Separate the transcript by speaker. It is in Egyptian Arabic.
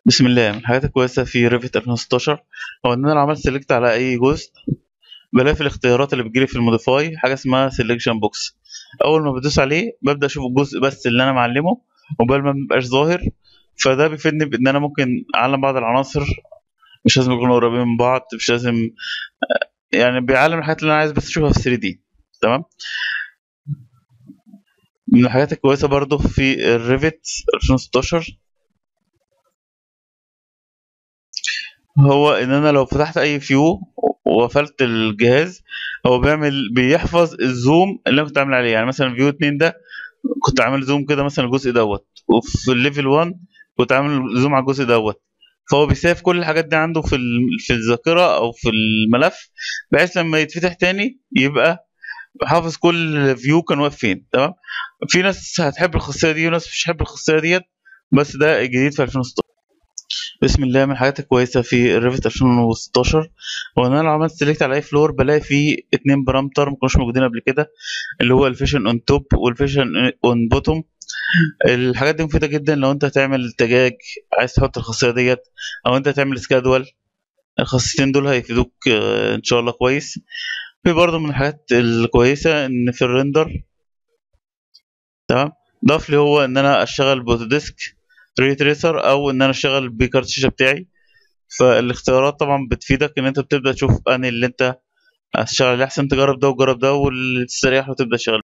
Speaker 1: بسم الله من الحاجات الكويسة في ريفت 2016 هو إن أنا لو عملت سيلكت على أي جزء بلاقي في الاختيارات اللي بتجيلي في الموديفاي حاجة اسمها سيلكشن بوكس أول ما بدوس عليه ببدأ أشوف الجزء بس اللي أنا معلمه وبال ما مبقاش ظاهر فده بيفيدني بإن أنا ممكن أعلم بعض العناصر مش لازم يكونوا قريبين من بعض مش لازم يعني بيعلم الحاجات اللي أنا عايز بس أشوفها في 3 دي تمام من الحاجات الكويسة برضو في الريفت 2016 هو ان انا لو فتحت اي فيو وقفلت الجهاز هو بيعمل بيحفظ الزوم اللي انا كنت عامل عليه يعني مثلا فيو 2 ده كنت عامل زوم كده مثلا الجزء دوت وفي الليفل 1 كنت عامل زوم على الجزء دوت فهو بيسيف كل الحاجات دي عنده في في الذاكره او في الملف بحيث لما يتفتح تاني يبقى حافظ كل فيو كان واقف فين تمام في ناس هتحب الخاصيه دي وناس مش هتحب الخاصيه ديت بس ده الجديد في 2016 بسم الله من الحاجات الكويسه في الريفت 2016 هو ان انا لو عملت سيلكت على اي فلور بلاقي فيه اتنين بارامتر ما كانوش موجودين قبل كده اللي هو الفيشن اون توب والفيشن اون بوتوم الحاجات دي مفيده جدا لو انت هتعمل تجاج عايز تحط الخاصيه ديت او انت هتعمل سكادول الخاصيتين دول هيفيدوك ان شاء الله كويس في برضه من الحاجات الكويسه ان في الريندر تمام ضاف لي هو ان انا اشتغل بوتوديسك ري تريسر او ان انا اشتغل بكارت الشاشه بتاعي فالاختيارات طبعا بتفيدك ان انت بتبدا تشوف انهي اللي انت هتشتغل عليه احسن تجرب ده وجرب ده واللي تستريح وتبدا تشتغل